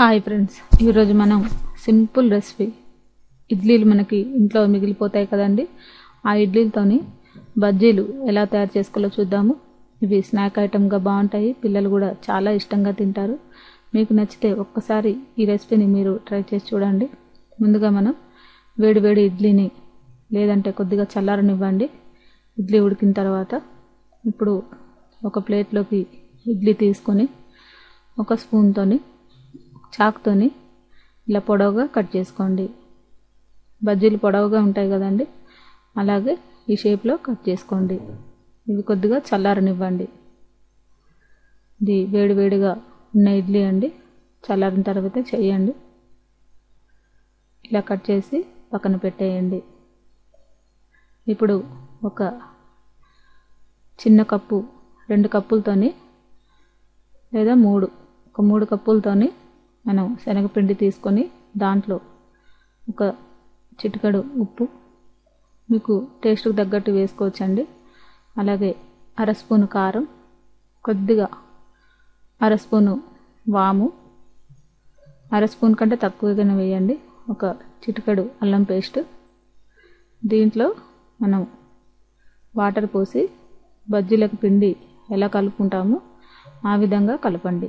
hi friends ఈరోజు మనం simple recipe ఇడ్లీలు మనకి ఇంట్లో మిగిలిపోతాయి కదండి ఆ ఇడ్లీలతోని బజ్జీలు ఎలా తయారు చేసుకోవాలో చూద్దాము ఇవి స్నాక్ ఐటమ్గా బాగుంటాయి పిల్లలు కూడా చాలా ఇష్టంగా తింటారు మీకు నచ్చితే ఒక్కసారి ఈ రెసిపీని మీరు ట్రై చేసి చూడండి ముందుగా మనం వేడి వేడి ఇడ్లీని లేదంటే కొద్దిగా చల్లారనివ్వండి ఇడ్లీ ఉడికిన తర్వాత ఇప్పుడు ఒక ప్లేట్లోకి ఇడ్లీ తీసుకొని ఒక స్పూన్తోని చాకుతోని ఇలా పొడవుగా కట్ చేసుకోండి బజ్జీలు పొడవుగా ఉంటాయి కదండి అలాగే ఈ షేప్లో కట్ చేసుకోండి ఇవి కొద్దిగా చల్లారనివ్వండి ఇది వేడి వేడిగా ఉన్న ఇడ్లీ అండి చల్లారిన తర్వాత చేయండి ఇలా కట్ చేసి పక్కన పెట్టేయండి ఇప్పుడు ఒక చిన్న కప్పు రెండు కప్పులతోని లేదా మూడు ఒక మూడు కప్పులతోని మనం శనగపిండి తీసుకొని దాంట్లో ఒక చిటికడు ఉప్పు మీకు టేస్ట్కి తగ్గట్టు వేసుకోవచ్చండి అలాగే అర స్పూను కారం కొద్దిగా అర స్పూను వాము అర స్పూన్ కంటే తక్కువగానే వేయండి ఒక చిటికడు అల్లం పేస్ట్ దీంట్లో మనం వాటర్ పోసి బజ్జీలకు పిండి ఎలా కలుపుకుంటామో ఆ విధంగా కలపండి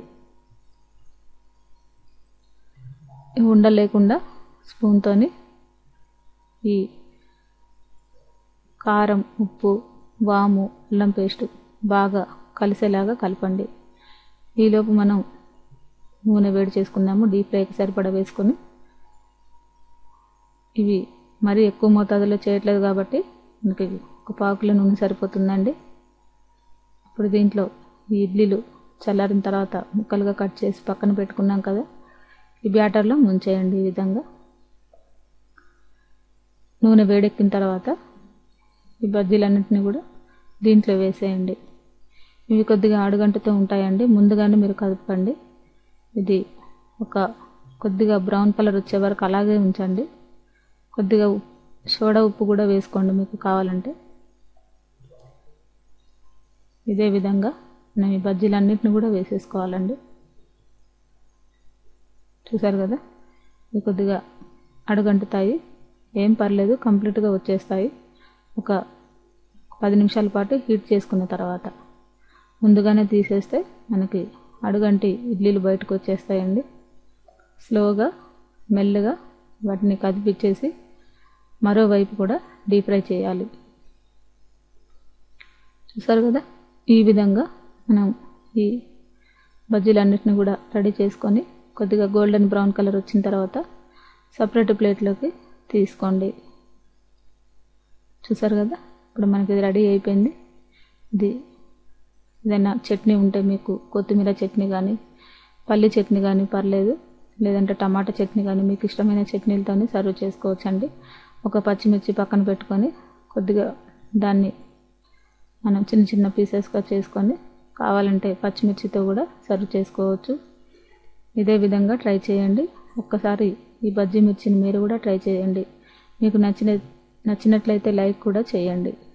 ఉండలు లేకుండా స్పూన్తోని ఈ కారం ఉప్పు వాము అల్లం పేస్ట్ బాగా కలిసేలాగా కలపండి ఈలోపు మనం నూనె వేడి చేసుకుందాము డీప్ ఫ్రైకి సరిపడా వేసుకొని ఇవి మరీ ఎక్కువ మోతాదులో చేయట్లేదు కాబట్టి మనకి ఒక పావు కిలో నూనె సరిపోతుందండి ఇప్పుడు దీంట్లో ఈ ఇడ్లీలు చల్లారిన తర్వాత ముక్కలుగా కట్ చేసి పక్కన పెట్టుకున్నాం కదా ఈ బ్యాటర్లో ముంచేయండి ఈ విధంగా నూనె వేడెక్కిన తర్వాత ఈ బజ్జీలన్నింటినీ కూడా దీంట్లో వేసేయండి ఇవి కొద్దిగా ఆడుగంటతో ఉంటాయండి ముందుగానే మీరు కదపండి ఇది ఒక కొద్దిగా బ్రౌన్ కలర్ వచ్చే వరకు అలాగే ఉంచండి కొద్దిగా సోడా ఉప్పు కూడా వేసుకోండి మీకు కావాలంటే ఇదే విధంగా మనం ఈ బజ్జీలన్నింటిని కూడా వేసేసుకోవాలండి చూసారు కదా ఇవి కొద్దిగా అడుగంటుతాయి ఏం పర్లేదు కంప్లీట్గా వచ్చేస్తాయి ఒక పది నిమిషాల పాటు హీట్ చేసుకున్న తర్వాత ముందుగానే తీసేస్తే మనకి అడుగంటి ఇడ్లీలు బయటకు వచ్చేస్తాయండి స్లోగా మెల్లగా వాటిని కదిపిచ్చేసి మరోవైపు కూడా డీప్ ఫ్రై చేయాలి చూసారు కదా ఈ విధంగా మనం ఈ బజ్జీలన్నిటిని కూడా రెడీ చేసుకొని కొద్దిగా గోల్డెన్ బ్రౌన్ కలర్ వచ్చిన తర్వాత సపరేట్ ప్లేట్లోకి తీసుకోండి చూసారు కదా ఇప్పుడు మనకి ఇది రెడీ అయిపోయింది ఇది ఏదైనా చట్నీ ఉంటే మీకు కొత్తిమీర చట్నీ కానీ పల్లి చట్నీ కానీ పర్లేదు లేదంటే టమాటా చట్నీ కానీ మీకు ఇష్టమైన చట్నీలతోని సర్వ్ చేసుకోవచ్చండి ఒక పచ్చిమిర్చి పక్కన పెట్టుకొని కొద్దిగా దాన్ని మనం చిన్న చిన్న పీసెస్గా చేసుకొని కావాలంటే పచ్చిమిర్చితో కూడా సర్వ్ చేసుకోవచ్చు ఇదే విధంగా ట్రై చేయండి ఒక్కసారి ఈ బజ్జీ మిర్చిని మీరు కూడా ట్రై చేయండి మీకు నచ్చిన నచ్చినట్లయితే లైక్ కూడా చేయండి